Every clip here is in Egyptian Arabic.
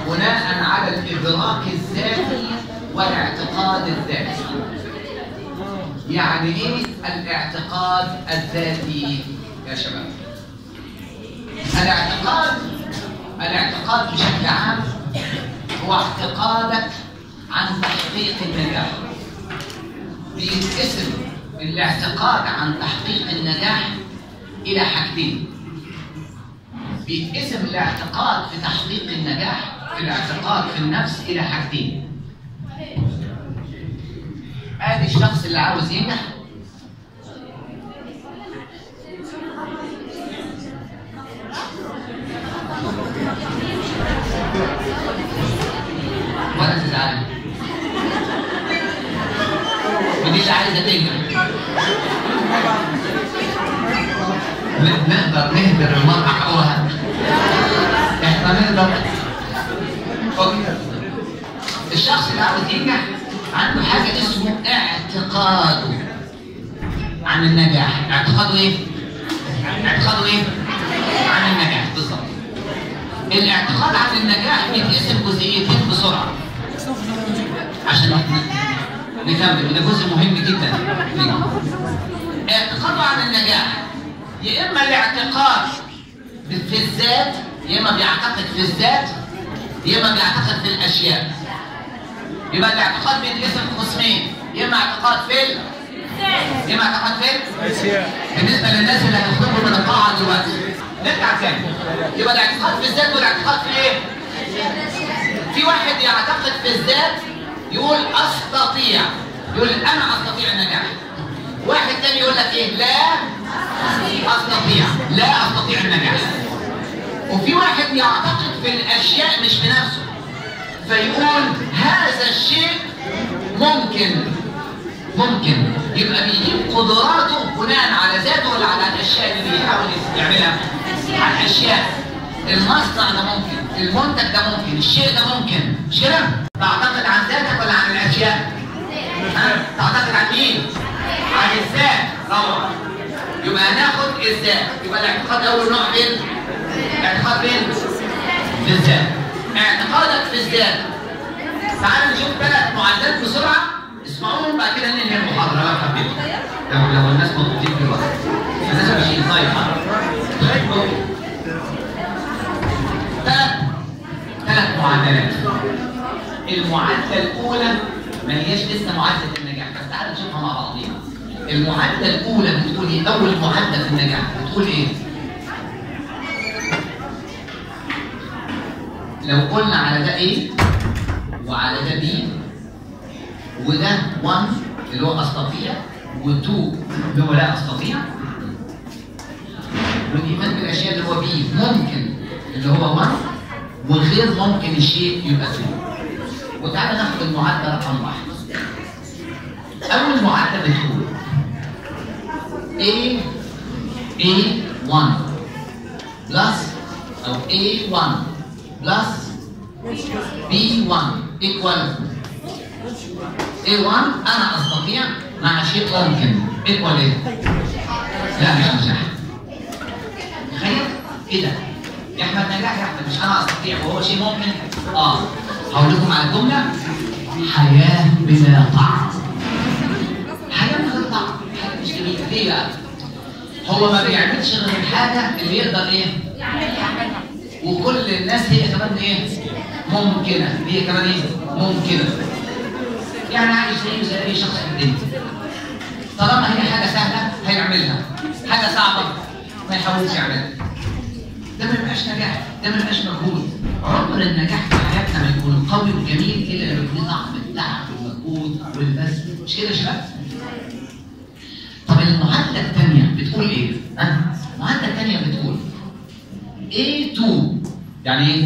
بناء على الادراك الذاتي والاعتقاد الذاتي يعني ايه الاعتقاد الذاتي يا شباب الاعتقاد الاعتقاد بشكل عام هو اعتقادك عن تحقيق النجاح بيتقسم الاعتقاد عن تحقيق النجاح الى حاجتين بيتقسم الاعتقاد في تحقيق النجاح في الاعتقاد في النفس الى حاجتين ادي الشخص اللي عاوز ينجح ولا تزعلي ودي اللي عايزه تنجح ن- نقدر نهدر المرأة حقها احنا نقدر أوكي. الشخص اللي عاوز ينجح عنده حاجة اسمه اعتقاده عن النجاح اعتقاده ايه؟ اعتقاده ايه؟ عن النجاح بالظبط الاعتقاد عن النجاح بيتقسم جزئيتين بسرعة عشان ن- نكمل وده جزء مهم جدا اعتقاده عن النجاح يا اما الاعتقاد في الذات يا اما بيعتقد في الذات يا اما بيعتقد في الاشياء يبقى الاعتقاد بيتقسم قسمين يا اما اعتقاد في ال- يا اما اعتقاد في ال- بالنسبه للناس اللي هتخرجوا من القاعه دلوقتي نرجع تاني يبقى الاعتقاد في الذات والاعتقاد في ايه؟ في واحد يعتقد في الذات يقول استطيع يقول انا استطيع النجاح واحد تاني يقول لك ايه لا استطيع لا استطيع النجاح وفي واحد يعتقد في الاشياء مش في نفسه فيقول هذا الشيء ممكن ممكن يبقى بيجيب قدراته بناء على ذاته ولا على الاشياء اللي بيحاول يعملها على الاشياء المصنع ده ممكن المنتج ده ممكن الشيء ده ممكن مش كده تعتقد عن ذاتك ولا عن الاشياء ها تعتقد عن مين عن الذات طبعا يبقى هناخد الذات يبقى الاعتقاد اول نوع فين اعتقاد فين في الذات اعتقادك في الذات تعالوا نشوف ثلاث معادلات بسرعه اسمعوهم بعد كده ننهي المحاضره لو حبيتوا لو لو الناس مضغوطين في الوقت الناس ماشيين طيب ثلاث ثلاث معادلات المعادله الاولى ما هياش لسه معادله النجاح بس تعالوا نشوفها مع بعضينا المعادله الاولى بتقول ايه اول معادله في النجاح بتقول ايه لو قلنا على ده ايه وعلى ده بي وده 1 اللي هو استطيع و2 اللي هو لا استطيع والايمان بالاشياء اللي هو بي ممكن اللي هو 1 وغير ممكن الشيء يبقى 2 وتعالى ناخد المعادله رقم واحد اول معادله بتقول A A1 بلس او A1 بلس B1 equal A1 انا استطيع مع شيء ممكن equal ايه؟ لا مش نجاح تخيل ايه ده؟ يا احمد نجاح يا احمد مش انا استطيع وهو شيء ممكن اه هقول لكم على الجمله حياه بلا طعم حياه من غير طعم حياه مش جميله ليه بقى؟ هو ما بيعملش غير الحاجه اللي يقدر ايه؟ وكل الناس هي كمان ايه؟ ممكنه هي كمان ايه؟ ممكنه يعني عايش زيه زي اي شخص في الدنيا طالما هي حاجه سهله هيعملها حاجه صعبه ما يحاولش يعملها ده ما يبقاش نجاح ده ما يبقاش مجهود عمر النجاح في حياتنا ما يكون قوي وجميل الا لما يكون طعم التعب والمجهود والبذل مش كده يا شباب؟ طب المعادله الثانيه بتقول ايه؟ ها؟ المعادله الثانيه بتقول A2 يعني ايه؟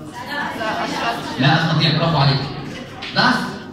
لا استطيع برافو عليك بلس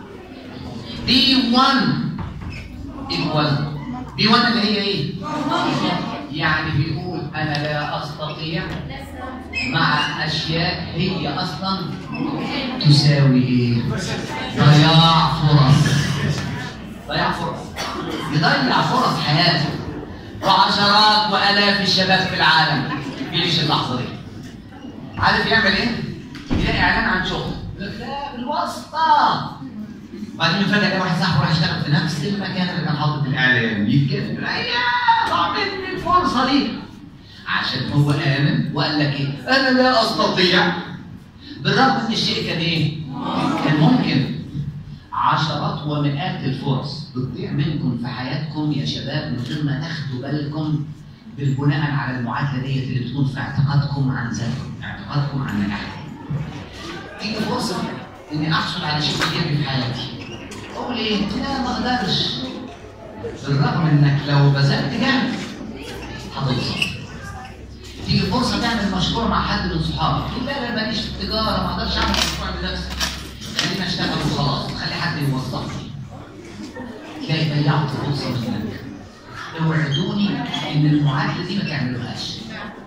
B1 equal B1 اللي هي ايه؟ يعني بيقول انا لا استطيع مع اشياء هي اصلا تساوي ايه؟ ضياع فرص ضياع فرص يضيع فرص حياته وعشرات والاف الشباب في العالم بيعيش اللحظه دي عارف يعمل ايه؟ يلاقي اعلان عن شغل يقول لك لا بالواسطه وبعدين فجاه كده واحد صاحبه راح يشتغل في نفس المكان اللي كان حاطط الاعلام يتكلم يا ضاع مني الفرصه دي عشان هو امن وقال لك ايه؟ انا لا استطيع بالرغم ان الشيء كان ايه؟ كان ممكن عشرات ومئات الفرص بتضيع منكم في حياتكم يا شباب من غير ما تاخدوا بالكم بالبناء على المعادله ديت اللي بتكون في اعتقادكم عن ذاتكم، اعتقادكم عن نجاحكم. تيجي فرصه اني احصل على شيء كبير في حياتي. اقول ايه؟ لا ما اقدرش. بالرغم انك لو بذلت جهد هتوصل. تيجي فرصه تعمل مشروع مع حد من صحابك، تقول لا لا ماليش في التجاره ما اقدرش اعمل مشروع بنفسي. خليني اشتغل وخلاص، خلي حد يوظفني. تلاقي ضيعت فرصه منك. اوعدوني ان المعادله دي ما تعملوهاش.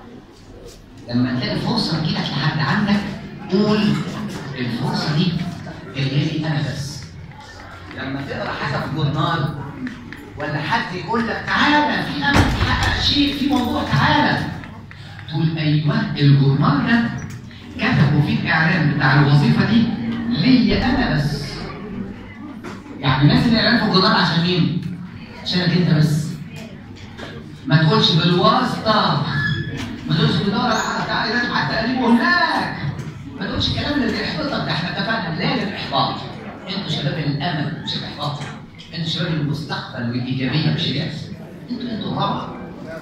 لما تلاقي فرصه تجيلك لحد عندك قول الفرصه دي جايه لي انا بس. لما تقرا حاجه في الجورنال ولا حد يقول لك تعالى في امل تحقق شيء في موضوع تعالى تقول ايوه الجورنال ده كتبوا فيه الاعلان بتاع الوظيفه دي ليا انا بس يعني نازل الاعلان في الجورنال عشان مين؟ عشانك انت بس ما تقولش بالواسطه ما تقولش بدور على تعالى لازم حتى قريبه هناك ما تقولش الكلام اللي بيحبطك ده احنا اتفقنا لا للاحباط انتوا شباب الامل مش الاحباط انتوا شباب المستقبل والايجابيه مش الياس انتوا انتوا الروعه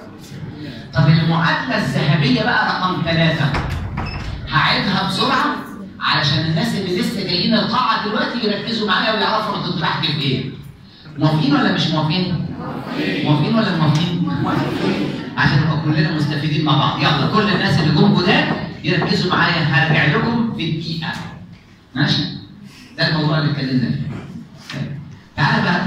طب المعادله الذهبيه بقى رقم ثلاثه هعيدها بسرعه علشان الناس اللي لسه جايين القاعه دلوقتي يركزوا معايا ويعرفوا انا كنت بحكي في ايه موافقين ولا مش موافقين؟ موافقين ولا موافقين؟ عشان نبقى كلنا مستفيدين مع بعض يلا كل الناس اللي جم جداد يركزوا معايا هرجع لكم في دقيقه ماشي؟ ده الموضوع اللي اتكلمنا فيه طيب. تعالى بقى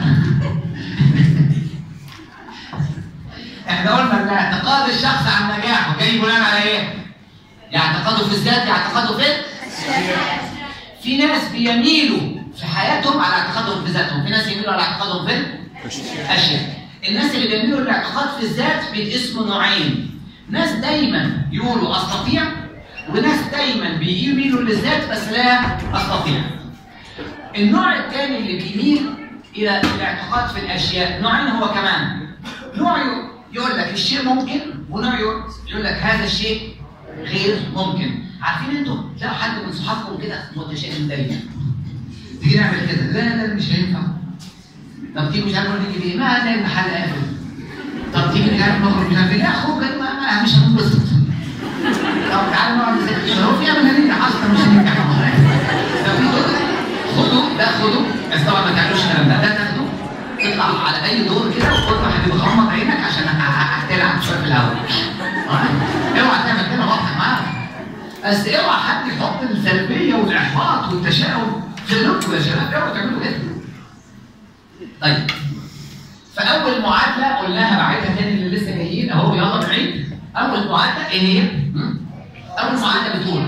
احنا قلنا ان اعتقاد الشخص عن نجاحه جاي بناء على ايه؟ يعتقده في الذات يعتقده في في ناس بيميلوا في حياتهم على اعتقادهم في ذاتهم، في ناس يميلوا على اعتقادهم في الاشياء. الناس اللي بيميلوا للاعتقاد في الذات بيتقسموا نوعين. ناس دايما يقولوا استطيع وناس دايما بيميلوا للذات بس لا استطيع. النوع الثاني اللي بيميل الى الاعتقاد في الاشياء، نوعين هو كمان. نوع يقول لك الشيء ممكن ونوع يقول لك هذا الشيء غير ممكن. عارفين انتوا تلاقوا حد من صحابكم كده متشائم دايما. تيجي نعمل كده لا لا مش هينفع. طب تيجي مش عارف نيجي ليه؟ ما هنلاقي المحل قافل. طب تيجي مش عارف نخرج مش عارف لا خروج ما ما- مش هننبسط. طب تعالى نقعد نذاكر هو في امل هننجح اصلا مش هننجح طب في دور خدوا ده خدوا بس طبعا ما تعملوش الكلام ده ده تاخده تطلع على اي دور كده وخد يا حبيبي غمض عينك عشان هتلعب شويه في الهواء. اه؟ اوعى تعمل كده واضحك معاك. بس اوعى حد يحط السلبيه والاحباط والتشاؤم في قلوبكم يا شباب اوعوا تعملوا كده. طيب فاول معادله قلناها بعيدها تاني اللي لسه جايين اهو يلا بعيد اول معادله ايه هي؟ م? اول معادله بتقول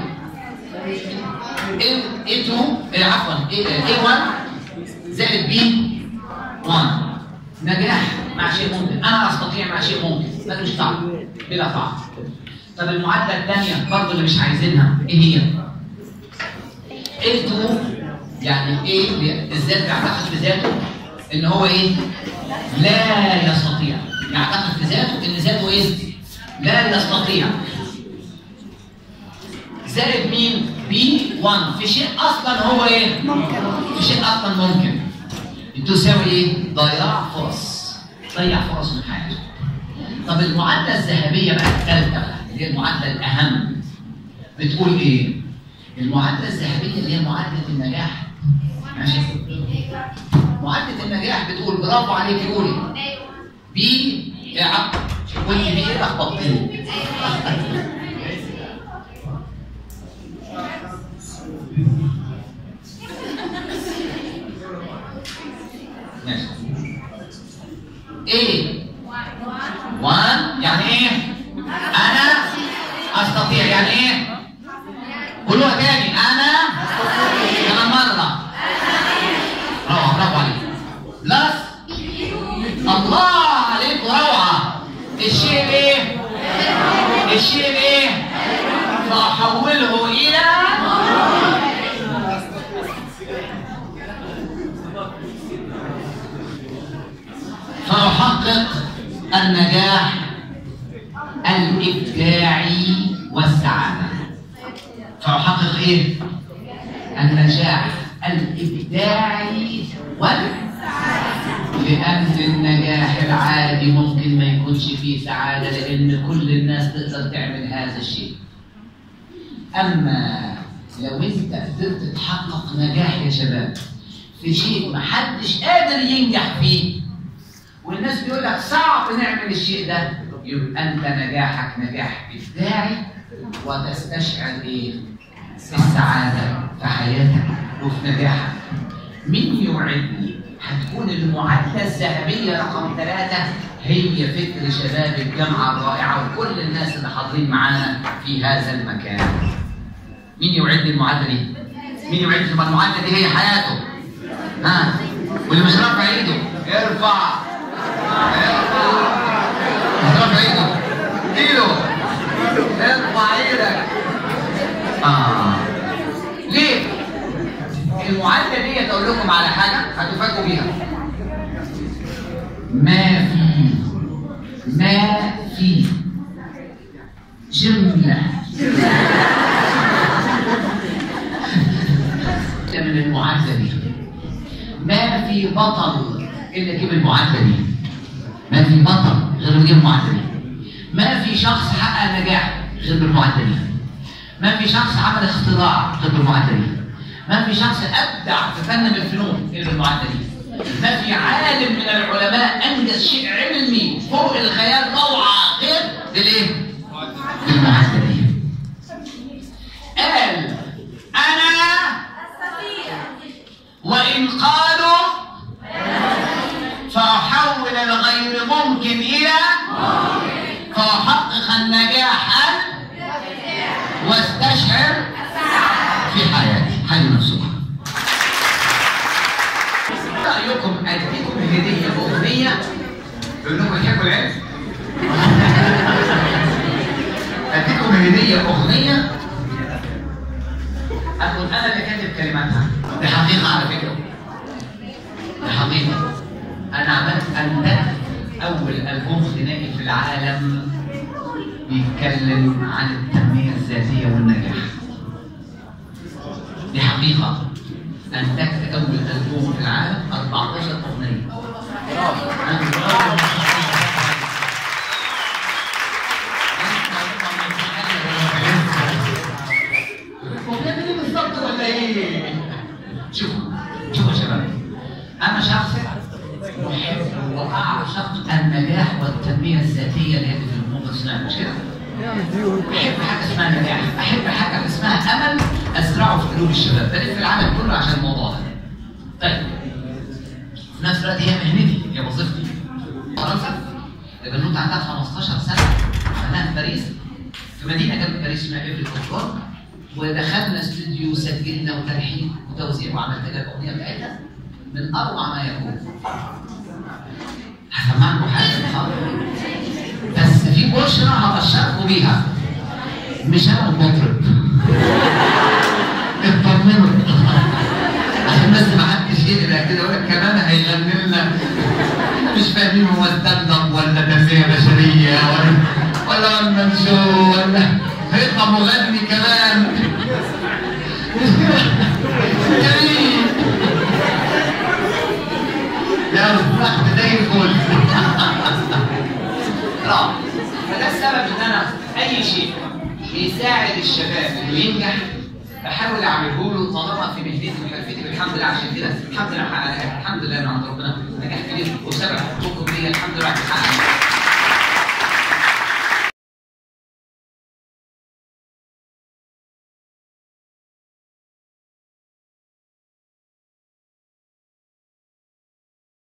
A A2 إيه عفوا A A1 زائد B 1 نجاح مع شيء ممكن انا استطيع مع شيء ممكن ملوش طعم بلا طعم طب المعادله الثانيه برضه اللي مش عايزينها ايه هي؟ A2 يعني ايه الذات بيعتقد في ذاته ان هو ايه؟ لا يستطيع يعتقد في ذاته ان ذاته ايه؟ لا يستطيع زائد مين؟ بي 1 في شيء اصلا هو ايه؟ ممكن في شيء اصلا ممكن تساوي ايه؟ ضياع فرص ضيع فرص من حياته طب المعادله الذهبيه بقى الثالثه بقى اللي هي المعادله الاهم بتقول ايه؟ المعادله الذهبيه اللي هي معادله النجاح ماشي؟ معادله النجاح بتقول برافو عليك قولي بي يا عم قلت بي ايه لخبطتني ماشي ايه 1 يعني ايه انا استطيع يعني ايه قولوها تاني انا كمان مره روعه برافو عليك بلس الله عليك روعه الشيء ايه الشيء ايه فاحوله الى النجاح الإبداعي والسعادة فأحقق إيه؟ النجاح الإبداعي والسعادة لأن النجاح العادي ممكن ما يكونش فيه سعادة لأن كل الناس تقدر تعمل هذا الشيء أما لو أنت قدرت تحقق نجاح يا شباب في شيء محدش قادر ينجح فيه والناس بيقول لك صعب نعمل الشيء ده يبقى انت نجاحك نجاح ابداعي وتستشعر ايه؟ السعاده في حياتك وفي نجاحك. مين يوعدني؟ هتكون المعادله الذهبيه رقم ثلاثه هي فكر شباب الجامعه الرائعه وكل الناس اللي حاضرين معانا في هذا المكان. مين يوعدني المعادله دي؟ مين يوعدني ما المعادله دي هي حياته؟ ها؟ واللي مش رافع ايده ارفع ارفع ايده ايده ارفع ايدك اه ليه؟ المعادله دي اقول لكم على حاجه هتفاجئوا بيها ما في ما في جمله من المعادله دي ما في بطل الا يجيب المعادله دي ما في بطل غير يجيب المعادله دي ما في شخص حقق نجاح غير بالمعادله دي ما في شخص عمل اختراع غير بالمعادله دي ما في شخص ابدع في فن من الفنون غير بالمعادله دي ما في عالم من العلماء انجز شيء علمي فوق الخيال روعه غير بالايه؟ بالمعادله دي قال انا وإن قالوا فأحول الغير ممكن إلى فأحقق النجاح واستشعر في حياتي حي نفسكم رأيكم أديكم هدية أغنية يقول لكم تحبوا العلم أديكم هدية أغنية أقول أنا اللي كاتب كلماتها دي حقيقة على فكرة دي حقيقة أنا عملت أنتج أول ألبوم غنائي في العالم بيتكلم عن التنمية الذاتية والنجاح دي حقيقة أنتجت أول ألبوم في العالم 14 أغنية وبيعمل ايه بالظبط ولا ايه؟ شوفوا شوفوا يا شباب انا شخص محب واعشق النجاح والتنميه الذاتيه اللي هي في الامور الصناعيه مش كده؟ احب حاجه اسمها نجاح احب حاجه اسمها امل ازرعه في قلوب الشباب بلف في العالم كله عشان الموضوع ده طيب في نفس الوقت هي مهنتي هي وظيفتي فرنسا البنوته عندها 15 سنه عملها في باريس في مدينه جنب باريس اسمها ايفري كوتور ودخلنا استوديو وسجلنا وتلحين وتوزيع وعملت لها الاغنيه بتاعتها من اروع ما يكون هسمعكم حاجه النهارده بس في بشرى هبشركم بيها مش انا المطرب اطمنوا عشان بس ما حدش يقلق كده يقول لك كمان هيغني لنا مش فاهمين هو ستاند اب ولا تنميه بشريه ولا ولا ولا شو ولا هيطلع مغني كمان جميل يا رب زي الفل لا فده السبب ان انا اي شيء بيساعد الشباب انه ينجح بحاول اعمله له طالما في مهنتي وحرفتي والحمد لله عشان كده الحمد لله حققها الحمد لله من عند ربنا نجاح كبير وسبب حقوقكم ليا الحمد لله حققها